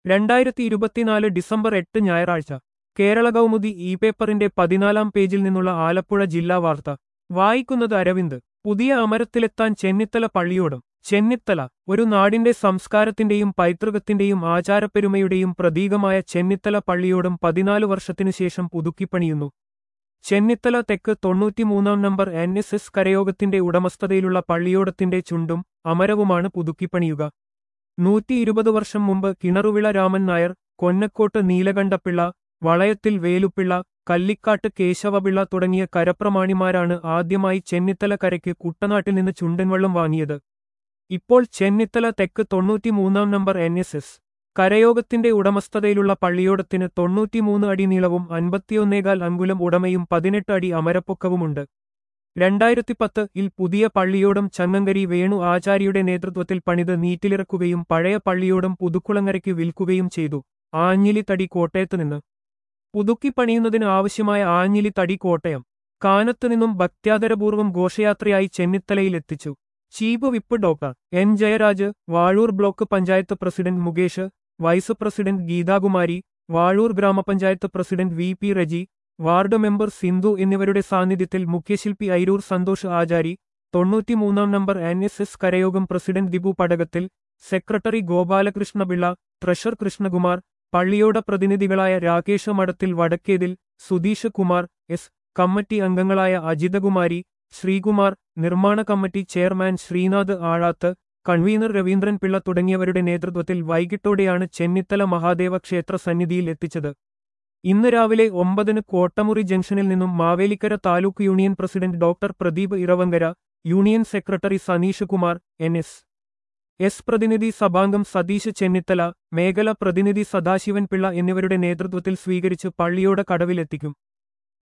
രണ്ടായിരത്തി ഇരുപത്തിനാല് ഡിസംബർ എട്ട് ഞായറാഴ്ച കേരള കൗമുദി ഇ പേപ്പറിന്റെ പതിനാലാം പേജിൽ നിന്നുള്ള ആലപ്പുഴ ജില്ലാ വാർത്ത വായിക്കുന്നത് അരവിന്ദ് പുതിയ അമരത്തിലെത്താൻ ചെന്നിത്തല പള്ളിയോടും ചെന്നിത്തല ഒരു നാടിന്റെ സംസ്കാരത്തിന്റെയും പൈതൃകത്തിന്റെയും ആചാരപ്പെരുമയുടെയും പ്രതീകമായ ചെന്നിത്തല പള്ളിയോടും പതിനാല് വർഷത്തിനുശേഷം പുതുക്കിപ്പണിയുന്നു ചെന്നിത്തല തെക്ക് തൊണ്ണൂറ്റിമൂന്നാം നമ്പർ എൻ എസ് എസ് കരയോഗത്തിന്റെ ഉടമസ്ഥതയിലുള്ള പള്ളിയോടത്തിന്റെ ചുണ്ടും അമരവുമാണ് പുതുക്കിപ്പണിയുക നൂറ്റി ഇരുപത് വർഷം മുമ്പ് കിണറുവിള രാമൻ നായർ കൊന്നക്കോട്ട് നീലകണ്ഠപിള്ള വളയത്തിൽ വേലുപ്പിള്ള കല്ലിക്കാട്ട് കേശവപിള്ള തുടങ്ങിയ കരപ്രമാണിമാരാണ് ആദ്യമായി ചെന്നിത്തല കരയ്ക്ക് കുട്ടനാട്ടിൽ നിന്ന് ചുണ്ടൻവെള്ളം വാങ്ങിയത് ഇപ്പോൾ ചെന്നിത്തല തെക്ക് തൊണ്ണൂറ്റിമൂന്നാം നമ്പർ എൻ എസ് എസ് കരയോഗത്തിന്റെ ഉടമസ്ഥതയിലുള്ള പള്ളിയോടത്തിന് തൊണ്ണൂറ്റിമൂന്ന് അടി നീളവും അൻപത്തിയൊന്നേകാൽ അങ്കുലം ഉടമയും പതിനെട്ട് അടി അമരപ്പൊക്കവുമുണ്ട് രണ്ടായിരത്തി പത്ത് ഇൽ പുതിയ പള്ളിയോടം ചങ്ങങ്കരി വേണു ആചാര്യയുടെ നേതൃത്വത്തിൽ പണിത് നീറ്റിലിറക്കുകയും പഴയ പള്ളിയോടം പുതുക്കുളങ്ങരയ്ക്ക് വിൽക്കുകയും ചെയ്തു ആഞ്ഞിലി തടി കോട്ടയത്തുനിന്ന് പുതുക്കി പണിയുന്നതിന് ആവശ്യമായ ആഞ്ഞിലി തടി കോട്ടയം കാനത്തുനിന്നും ഭക്ത്യാദരപൂർവ്വം ഘോഷയാത്രയായി ചെന്നിത്തലയിലെത്തിച്ചു chief whip doctor N Jayaraj Vazhoor block panchayat president Mukesh vice president Geethakumari Vazhoor ഗ്രാമപഞ്ചായത്ത് president V P Reji ward member Sindhu എന്നിവരുടെ സാന്നിധ്യത്തിൽ മുഖ്യശില്പി ഐരൂർ സന്തോഷ് ആചാരി തൊണ്ണൂറ്റിമൂന്നാം നമ്പർ എൻ എസ് എസ് കരയോഗം president Dibu Padakathil secretary Gopalakrishnapillai treasurer Krishnakumar പള്ളിയോട പ്രതിനിധികളായ രാകേഷ് മഠത്തിൽ വടക്കേതിൽ സുധീഷ് കുമാർ എസ് കമ്മിറ്റി അംഗങ്ങളായ അജിതകുമാരി ശ്രീകുമാർ നിർമ്മാണ committee chairman Sreenath Azhath convener Raveendran Pillai തുടങ്ങിയവരുടെ നേതൃത്വത്തിൽ വൈകിട്ടോടെയാണ് ചെന്നിത്തല മഹാദേവ ക്ഷേത്ര സന്നിധിയിൽ എത്തിച്ചത് ഇന്ന് രാവിലെ ഒമ്പതിന് കോട്ടമുറി ജംഗ്ഷനിൽ നിന്നും Mavelikkara taluk union president doctor Pradeep Iravankara union secretary Saneesh Kumar N S S പ്രതിനിധി സഭാംഗം സതീഷ് ചെന്നിത്തല മേഖല പ്രതിനിധി സദാശിവൻ പിള്ള എന്നിവരുടെ നേതൃത്വത്തിൽ സ്വീകരിച്ച് പള്ളിയോട കടവിലെത്തിക്കും